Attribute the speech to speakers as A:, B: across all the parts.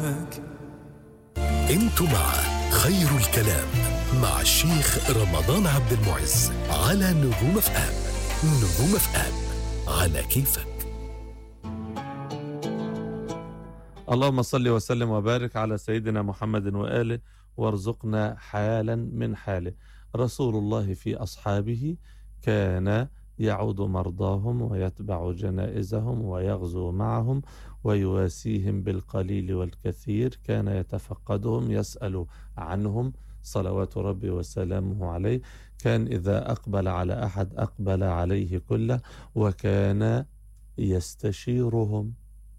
A: انتوا مع خير الكلام مع الشيخ رمضان عبد المعز على نجوم اف ام نجوم اف ام على كيفك
B: اللهم صل وسلم وبارك على سيدنا محمد وآله وارزقنا حالا من حاله رسول الله في أصحابه كان يعود مرضاهم ويتبع جنائزهم ويغزو معهم ويواسيهم بالقليل والكثير كان يتفقدهم يسأل عنهم صلوات ربي وسلامه عليه كان إذا أقبل على أحد أقبل عليه كله وكان يستشيرهم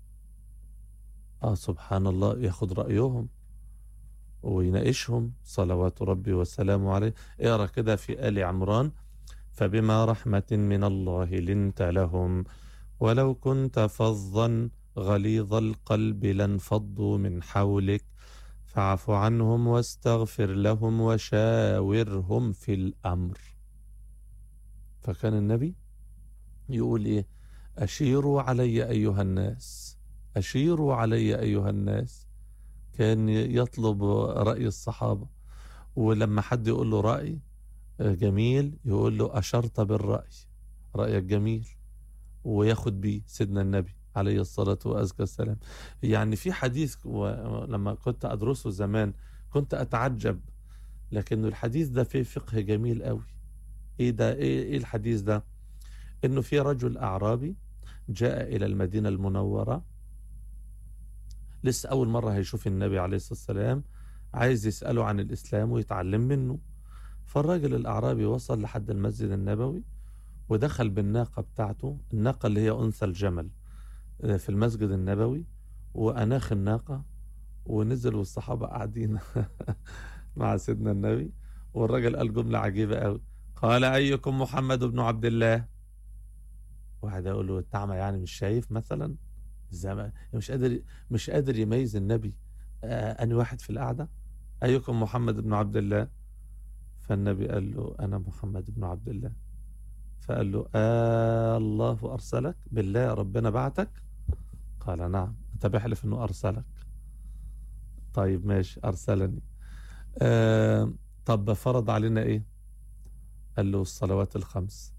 B: آه سبحان الله ياخد رأيهم ويناقشهم صلوات ربي وسلامه عليه اقرا كده في آل عمران فبما رحمة من الله لنت لهم ولو كنت فظا غليظ القلب لانفضوا من حولك فاعف عنهم واستغفر لهم وشاورهم في الأمر فكان النبي يقول إيه أشيروا علي أيها الناس أشيروا علي أيها الناس كان يطلب رأي الصحابة ولما حد يقول له رأي جميل يقول له أشرت بالرأي رأيك جميل وياخد بيه سيدنا النبي عليه الصلاة وأزكى السلام يعني في حديث لما كنت أدرسه زمان كنت أتعجب لكن الحديث ده فيه فقه جميل قوي إيه ده إيه, إيه الحديث ده إنه في رجل أعرابي جاء إلى المدينة المنورة لسه أول مرة هيشوف النبي عليه الصلاة والسلام عايز يسأله عن الإسلام ويتعلم منه فالراجل الأعرابي وصل لحد المسجد النبوي ودخل بالناقة بتاعته الناقة اللي هي أنثى الجمل في المسجد النبوي وأناخ الناقة ونزل والصحابة قاعدين مع سيدنا النبي والراجل قال جملة عجيبة قوي قال أيكم محمد بن عبد الله واحد يقول له التعمى يعني مش شايف مثلا الزمان مش قادر مش قادر يميز النبي آه أني واحد في القعدة أيكم محمد بن عبد الله فالنبي قال له أنا محمد بن عبد الله فقال له آه الله أرسلك بالله ربنا بعتك قال نعم أنت بيحلف أنه أرسلك طيب ماشي أرسلني آه طب فرض علينا إيه قال له الصلوات الخمس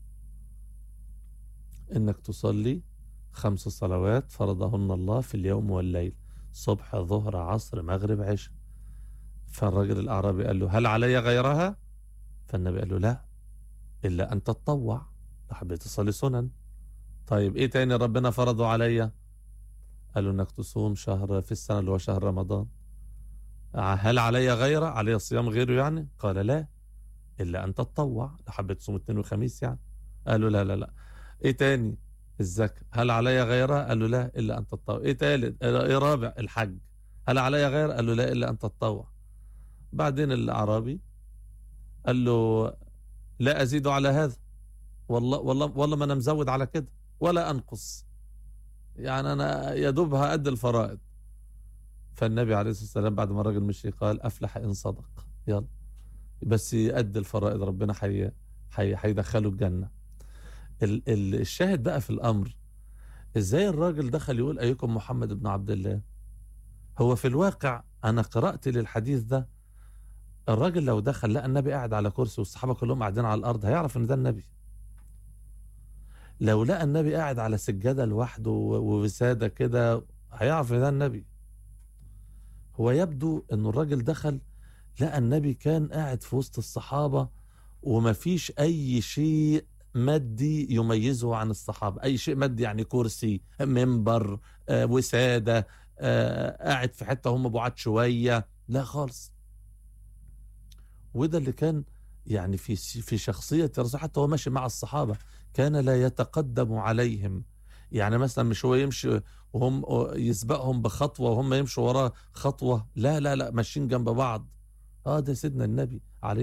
B: إنك تصلي خمس صلوات فرضهن الله في اليوم والليل صبح ظهر عصر مغرب عشاء فالرجل الأعرابي قال له هل علي غيرها فالنبي قال له لا إلا أن تتطوع حبيت تصلي سنن طيب إيه تاني ربنا فرضه عليا قال له إنك تصوم شهر في السنة اللي هو شهر رمضان هل علي غيره علي صيام غيره يعني قال لا إلا أن تتطوع لو حبيت تصوم اثنين وخميس يعني قالوا لا لا لا إيه تاني الزكاة هل علي غيرها قال له لا إلا أن تتطوع إيه تالت إيه رابع الحج هل علي غير قال له لا إلا أن تتطوع بعدين الأعرابي قال له لا أزيد على هذا والله والله والله ما أنا مزود على كده ولا أنقص يعني أنا يا دوب هأدي الفرائض فالنبي عليه الصلاة والسلام بعد ما الراجل مشي قال أفلح إن صدق يلا بس يأدي الفرائض ربنا حي حي هيدخله الجنة ال ال الشاهد بقى في الأمر إزاي الراجل دخل يقول أيكم محمد بن عبد الله هو في الواقع أنا قرأت للحديث ده الراجل لو دخل لقى النبي قاعد على كرسي والصحابة كلهم قاعدين على الأرض هيعرف إن ده النبي لو لقى النبي قاعد على سجادة لوحده ووسادة كده هيعرف إن ده النبي هو يبدو إنه الراجل دخل لقى النبي كان قاعد في وسط الصحابة ومفيش أي شيء مادي يميزه عن الصحابة أي شيء مادي يعني كرسي منبر آه، وسادة آه، قاعد في حتة هم بعاد شوية لا خالص وده اللي كان يعني في في شخصية الرسول حتى هو ماشي مع الصحابة كان لا يتقدم عليهم يعني مثلا مش هو يمشي وهم يسبقهم بخطوة وهم يمشوا وراه خطوة لا لا لا ماشيين جنب بعض اه ده سيدنا النبي